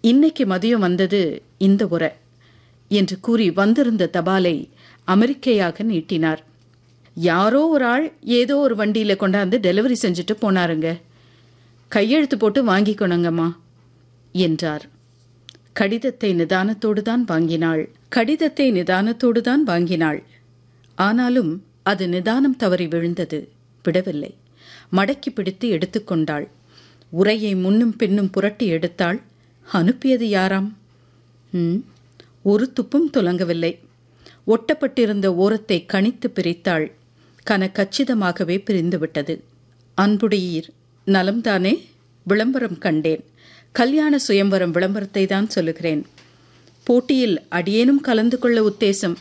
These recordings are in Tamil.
இன்னைக்கு மதியம் வந்தது இந்த உரை என்று கூறி வந்திருந்த தபாலை அமெரிக்கையாக நீட்டினார் யாரோ ஒரு ஆள் ஏதோ ஒரு வண்டியில் கொண்டாந்து டெலிவரி செஞ்சுட்டு போனாருங்க கையெழுத்து போட்டு வாங்கிக்கணுங்கம்மா என்றார் கடிதத்தை நிதானத்தோடு தான் வாங்கினாள் கடிதத்தை நிதானத்தோடு தான் வாங்கினாள் ஆனாலும் அது நிதானம் தவறி விழுந்தது விடவில்லை மடக்கி பிடித்து எடுத்துக்கொண்டாள் உரையை முன்னும் பின்னும் புரட்டி எடுத்தாள் அனுப்பியது யாராம் ம் ஒரு துப்பும் துலங்கவில்லை ஒட்டப்பட்டிருந்த ஓரத்தை கணித்து பிரித்தாள் கன கச்சிதமாகவே பிரிந்துவிட்டது அன்புடையீர் நலம்தானே விளம்பரம் கண்டேன் கல்யாண சுயம்பரம் விளம்பரத்தை தான் சொல்லுகிறேன் போட்டியில் அடியேனும் கலந்து கொள்ள உத்தேசம்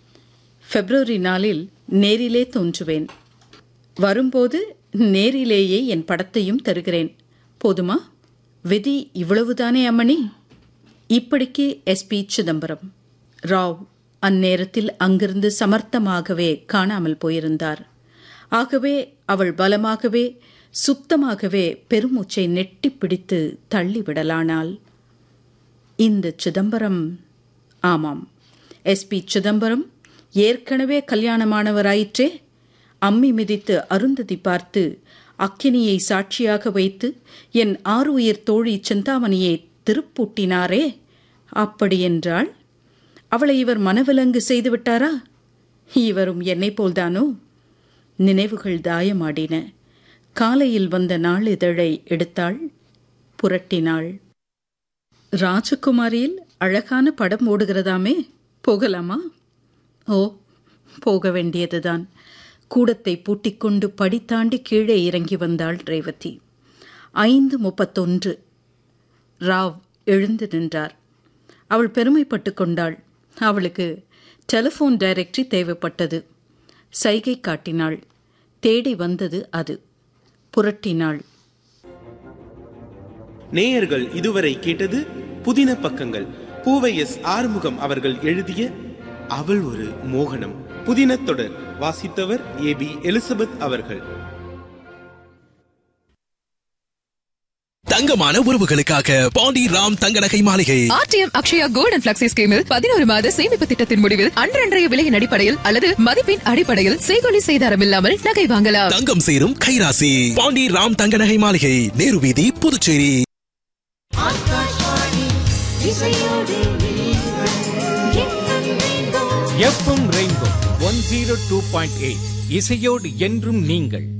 பிப்ரவரி நாளில் நேரிலே தோன்றுவேன் வரும்போது நேரிலேயே என் படத்தையும் தருகிறேன் போதுமா விதி இவ்வளவுதானே அம்மணி இப்படிக்கு எஸ்பி சிதம்பரம் ராவ் அந்நேரத்தில் அங்கிருந்து சமர்த்தமாகவே காணாமல் போயிருந்தார் ஆகவே அவள் பலமாகவே சுத்தமாகவே பெருமூச்சை நெட்டி பிடித்து தள்ளிவிடலானாள் இந்த சிதம்பரம் ஆமாம் எஸ்பி சிதம்பரம் ஏற்கனவே கல்யாணமானவராயிற்றே அம்மி மிதித்து அருந்ததி பார்த்து அக்கினியை சாட்சியாக வைத்து என் ஆறு உயிர் தோழி சிந்தாமணியை திருப்பூட்டினாரே அப்படியென்றால் அவளை இவர் மனவிலங்கு செய்துவிட்டாரா இவரும் என்னை போல்தானோ நினைவுகள் தாயமாடின காலையில் வந்த நாளிதழை எடுத்தாள் புரட்டினாள் ராஜகுமாரியில் அழகான படம் ஓடுகிறதாமே போகலாமா ஓ போக வேண்டியதுதான் கூடத்தை பூட்டிக்கொண்டு படி தாண்டி கீழே இறங்கி வந்தாள் ரேவதி ஐந்து முப்பத்தொன்று ராவ் எழுந்து நின்றார் அவள் பெருமைப்பட்டு கொண்டாள் அவளுக்கு டெலிஃபோன் டைரக்டரி தேவைப்பட்டது சைகை காட்டினாள் தேடி வந்தது அது புரட்டினாள் நேயர்கள் இதுவரை கேட்டது புதின பக்கங்கள் பூவை எஸ் ஆறுமுகம் அவர்கள் எழுதிய அவள் ஒரு மோகனம் புதின தொடர் வாசித்தவர் ஏ பி எலிசபெத் அவர்கள் தங்கமான உறவுகளுக்காக பாண்டி ராம் தங்க நகை மாளிகை RTM Akshaya gold and flexi ஸ்கீமில் பதினோரு மாத சேமிப்பு திட்டத்தின் முடிவில் அன்றன்றைய விலையின் அடிப்படையில் அல்லது மதிப்பின் அடிப்படையில் செய்கொலி செய்தாரம் இல்லாமல் நகை வாங்கலாம் தங்கம் சேரும் கைராசி பாண்டி ராம் தங்க நகை மாளிகை நேரு வீதி Puducherry FM rainbow one zero two point eight இசையோடு என்றும் நீங்கள்